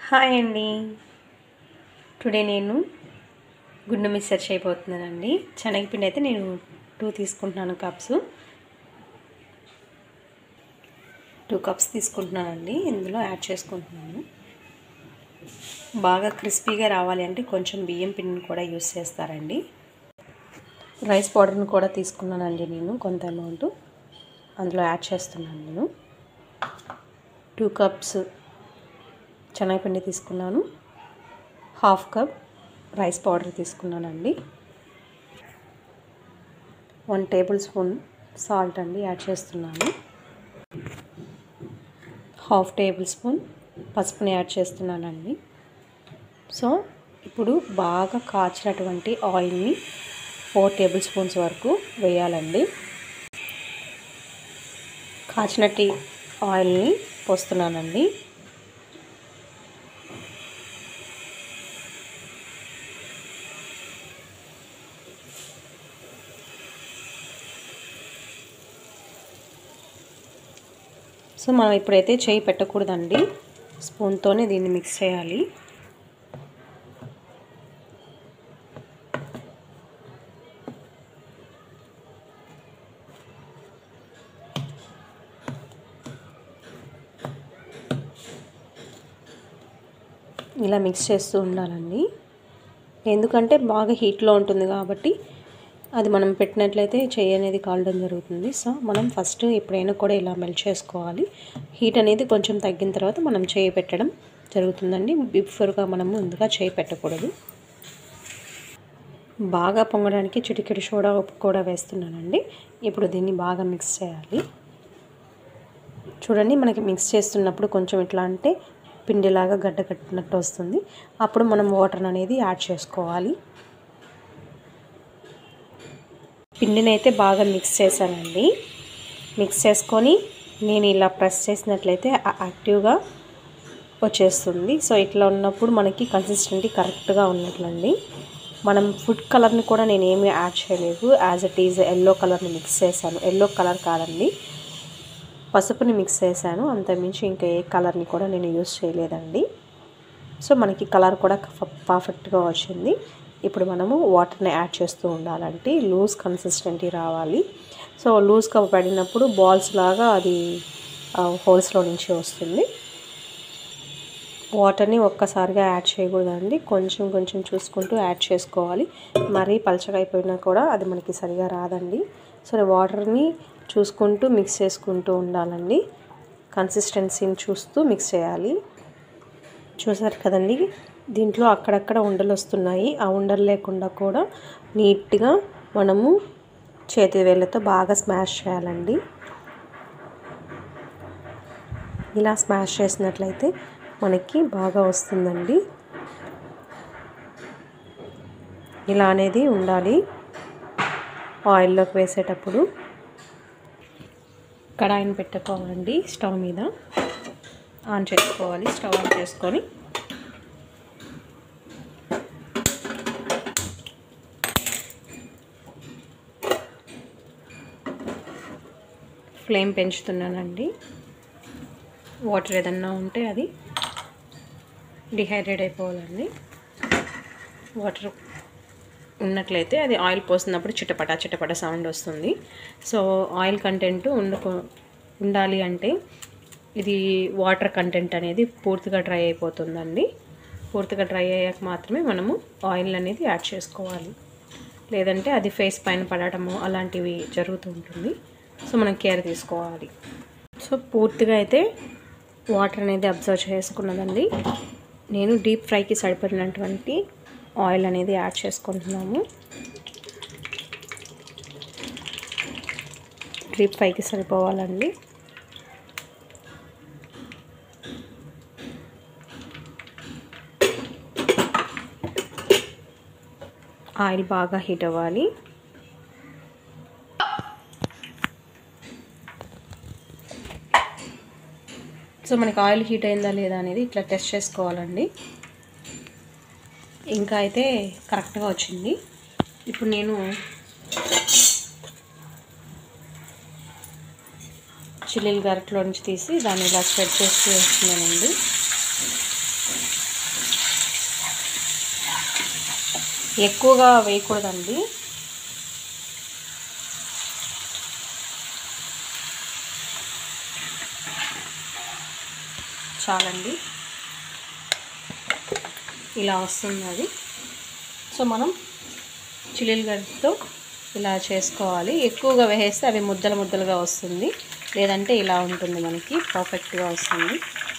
hi అండి today నేను గుండు మిక్సర్ చేయబోతున్నానండి శనగపిండి అయితే నేను టూ తీసుకుంటున్నాను కప్స్ టూ కప్స్ తీసుకుంటున్నానండి ఇందులో యాడ్ చేసుకుంటున్నాను బాగా క్రిస్పీగా రావాలి అంటే కొంచెం బియ్యం పిండిని కూడా యూస్ చేస్తారండి రైస్ పౌడర్ని కూడా తీసుకున్నానండి నేను కొంత అమౌంట్ అందులో యాడ్ చేస్తున్నాను నేను టూ కప్స్ శనగపిండి తీసుకున్నాను హాఫ్ కప్ రైస్ పౌడర్ తీసుకున్నానండి వన్ టేబుల్ స్పూన్ సాల్ట్ అండి యాడ్ చేస్తున్నాను హాఫ్ టేబుల్ స్పూన్ పసుపుని యాడ్ చేస్తున్నానండి సో ఇప్పుడు బాగా కాచినటువంటి ఆయిల్ని ఫోర్ టేబుల్ స్పూన్స్ వరకు వేయాలండి కాచినట్టి ఆయిల్ని పోస్తున్నానండి సో మనం ఇప్పుడైతే చేయి పెట్టకూడదండి స్పూన్తోనే దీన్ని మిక్స్ చేయాలి ఇలా మిక్స్ చేస్తూ ఉండాలండి ఎందుకంటే బాగా హీట్లో ఉంటుంది కాబట్టి అది మనం పెట్టినట్లయితే చెయ్యి అనేది కాలడం జరుగుతుంది సో మనం ఫస్ట్ ఎప్పుడైనా కూడా ఇలా మెల్ట్ చేసుకోవాలి హీట్ అనేది కొంచెం తగ్గిన తర్వాత మనం చేయి పెట్టడం జరుగుతుందండి బిఫోర్గా మనం ముందుగా చేయి పెట్టకూడదు బాగా పొంగడానికి చిటికెడు సోడా ఉప్పు కూడా వేస్తున్నానండి ఇప్పుడు దీన్ని బాగా మిక్స్ చేయాలి చూడండి మనకి మిక్స్ చేస్తున్నప్పుడు కొంచెం ఇట్లా అంటే పిండిలాగా గడ్డ కట్టినట్టు వస్తుంది అప్పుడు మనం వాటర్ అనేది యాడ్ చేసుకోవాలి పిండిని అయితే బాగా మిక్స్ చేశానండి మిక్స్ చేసుకొని నేను ఇలా ప్రెస్ చేసినట్లయితే యాక్టివ్గా వచ్చేస్తుంది సో ఇట్లా ఉన్నప్పుడు మనకి కన్సిస్టెంటీ కరెక్ట్గా ఉన్నట్లండి మనం ఫుడ్ కలర్ని కూడా నేను ఏమీ యాడ్ చేయలేదు యాజ్ ఇట్ ఈజ్ ఎల్లో కలర్ని మిక్స్ చేశాను ఎల్లో కలర్ కాదండి పసుపుని మిక్స్ చేశాను అంతమించి ఇంకా ఏ కలర్ని కూడా నేను యూస్ చేయలేదండి సో మనకి కలర్ కూడా పర్ఫెక్ట్గా వచ్చింది ఇప్పుడు మనము వాటర్ని యాడ్ చేస్తూ ఉండాలంటే లూజ్ కన్సిస్టెంటీ రావాలి సో లూజ్గా పడినప్పుడు బాల్స్ లాగా అది హోల్స్లో నుంచి వస్తుంది వాటర్ని ఒక్కసారిగా యాడ్ చేయకూడదండి కొంచెం కొంచెం చూసుకుంటూ యాడ్ చేసుకోవాలి మరీ పలచగా అయిపోయినా కూడా అది మనకి సరిగా రాదండి సో వాటర్ని చూసుకుంటూ మిక్స్ చేసుకుంటూ ఉండాలండి కన్సిస్టెన్సీని చూస్తూ మిక్స్ చేయాలి చూసారు కదండి దీంట్లో అక్కడక్కడ ఉండలు వస్తున్నాయి ఆ ఉండలు లేకుండా కూడా నీట్గా మనము చేతి వేళ్ళతో బాగా స్మాష్ చేయాలండి ఇలా స్మాష్ చేసినట్లయితే మనకి బాగా వస్తుందండి ఇలా అనేది ఉండాలి ఆయిల్లోకి వేసేటప్పుడు కడాయిని పెట్టుకోవాలండి స్టవ్ మీద ఆన్ చేసుకోవాలి స్టవ్ ఆన్ చేసుకొని ఫ్లేమ్ పెంచుతున్నానండి వాటర్ ఏదన్నా ఉంటే అది డిహైడ్రేట్ అయిపోవాలండి వాటర్ ఉన్నట్లయితే అది ఆయిల్ పోసినప్పుడు చిటపట చిటపట సౌండ్ వస్తుంది సో ఆయిల్ కంటెంట్ ఉండకు ఉండాలి అంటే ఇది వాటర్ కంటెంట్ అనేది పూర్తిగా డ్రై అయిపోతుందండి పూర్తిగా డ్రై అయ్యాక మాత్రమే మనము ఆయిల్ అనేది యాడ్ చేసుకోవాలి లేదంటే అది ఫేస్ పైన పడటము అలాంటివి జరుగుతూ ఉంటుంది సో మనం కేర్ తీసుకోవాలి సో పూర్తిగా అయితే వాటర్ అనేది అబ్జర్వ్ చేసుకున్నదండి నేను డీప్ ఫ్రైకి సరిపడినటువంటి ఆయిల్ అనేది యాడ్ చేసుకుంటున్నాము డీప్ ఫ్రైకి సరిపోవాలండి ఆయిల్ బాగా హీట్ అవ్వాలి సో మనకి ఆయిల్ హీట్ అయిందా లేదా అనేది ఇట్లా టెస్ట్ చేసుకోవాలండి ఇంకా అయితే కరెక్ట్గా వచ్చింది ఇప్పుడు నేను చిల్లీలు గరిటలో నుంచి తీసి దాన్ని ఇలా స్ప్రెడ్ చేస్తూ వేస్తున్నానండి ఎక్కువగా వేయకూడదండి చాలండి ఇలా వస్తుంది అది సో మనం చిల్లీలు గడ్డతో ఇలా చేసుకోవాలి ఎక్కువగా వేసేస్తే అవి ముద్దలు ముద్దలుగా వస్తుంది లేదంటే ఇలా ఉంటుంది మనకి పర్ఫెక్ట్గా వస్తుంది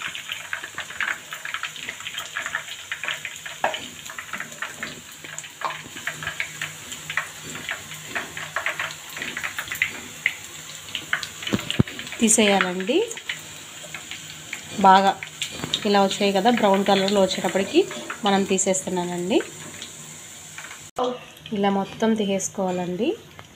తీసేయాలండి బాగా ఇలా వచ్చాయి కదా బ్రౌన్ కలర్లో వచ్చేటప్పటికి మనం తీసేస్తున్నానండి ఇలా మొత్తం తీసేసుకోవాలండి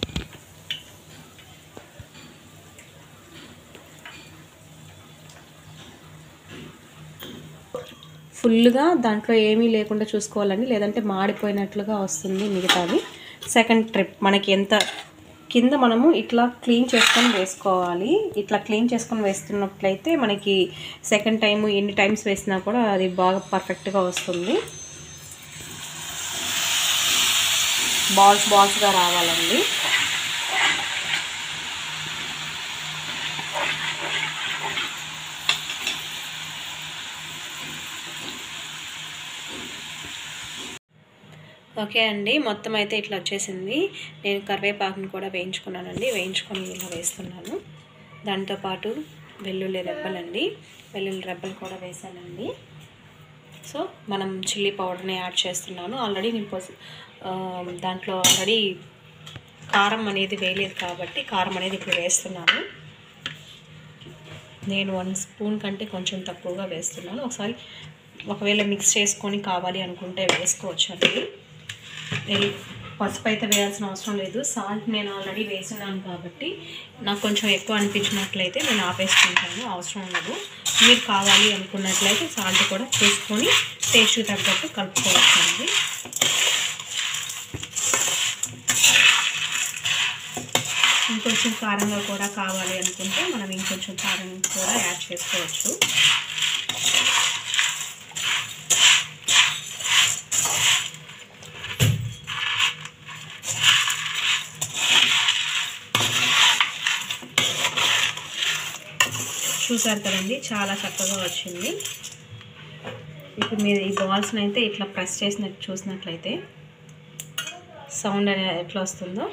ఫుల్గా దాంట్లో ఏమీ లేకుండా చూసుకోవాలండి లేదంటే మాడిపోయినట్లుగా వస్తుంది మిగతాది సెకండ్ ట్రిప్ మనకి ఎంత కింద మనము ఇట్లా క్లీన్ చేసుకొని వేసుకోవాలి ఇట్లా క్లీన్ చేసుకొని వేస్తున్నట్లయితే మనకి సెకండ్ టైం ఎన్ని టైమ్స్ వేసినా కూడా అది బాగా పర్ఫెక్ట్గా వస్తుంది బాల్స్ బాల్స్గా రావాలండి ఓకే అండి మొత్తం అయితే ఇట్లా వచ్చేసింది నేను కరివేపాకుని కూడా వేయించుకున్నానండి వేయించుకొని ఇలా వేస్తున్నాను దాంతోపాటు వెల్లుల్లి రెబ్బలండి వెల్లుల్లి రెబ్బలు కూడా వేసానండి సో మనం చిల్లీ పౌడర్ని యాడ్ చేస్తున్నాను ఆల్రెడీ నేను పొసి దాంట్లో ఆల్రెడీ కారం అనేది వేయలేదు కాబట్టి కారం అనేది ఇప్పుడు వేస్తున్నాను నేను వన్ స్పూన్ కంటే కొంచెం తక్కువగా వేస్తున్నాను ఒకసారి ఒకవేళ మిక్స్ చేసుకొని కావాలి అనుకుంటే వేసుకోవచ్చు అండి నేను పసుపు అయితే వేయాల్సిన అవసరం లేదు సాల్ట్ నేను ఆల్రెడీ వేసినాను కాబట్టి నాకు కొంచెం ఎక్కువ అనిపించినట్లయితే నేను ఆపేసుకుంటాను అవసరం లేదు మీరు కావాలి అనుకున్నట్లయితే సాల్ట్ కూడా చూసుకొని టేస్ట్కి తగ్గట్టు కలుపుకోవచ్చు అండి ఇంకొంచెం కారంగా కూడా కావాలి అనుకుంటే మనం ఇంకొంచెం కారం కూడా యాడ్ చేసుకోవచ్చు చూసారు కదండి చాలా చక్కగా వచ్చింది ఇప్పుడు మీరు ఈ బాల్స్ని అయితే ఇట్లా ప్రెస్ చేసినట్టు చూసినట్లయితే సౌండ్ అనేది ఎట్లా వస్తుందో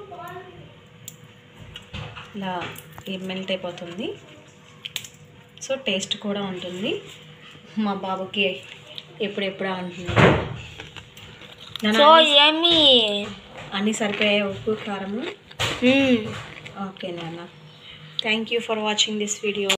ఇలా మెల్ట్ అయిపోతుంది సో టేస్ట్ కూడా ఉంటుంది మా బాబుకి ఎప్పుడెప్పుడా అంటున్నాడు నాన్న, సో అన్ని- యమ్మీ అన్ని సరిపోయే ఉప్పు కారము ఓకే నాన్న thank you for watching this video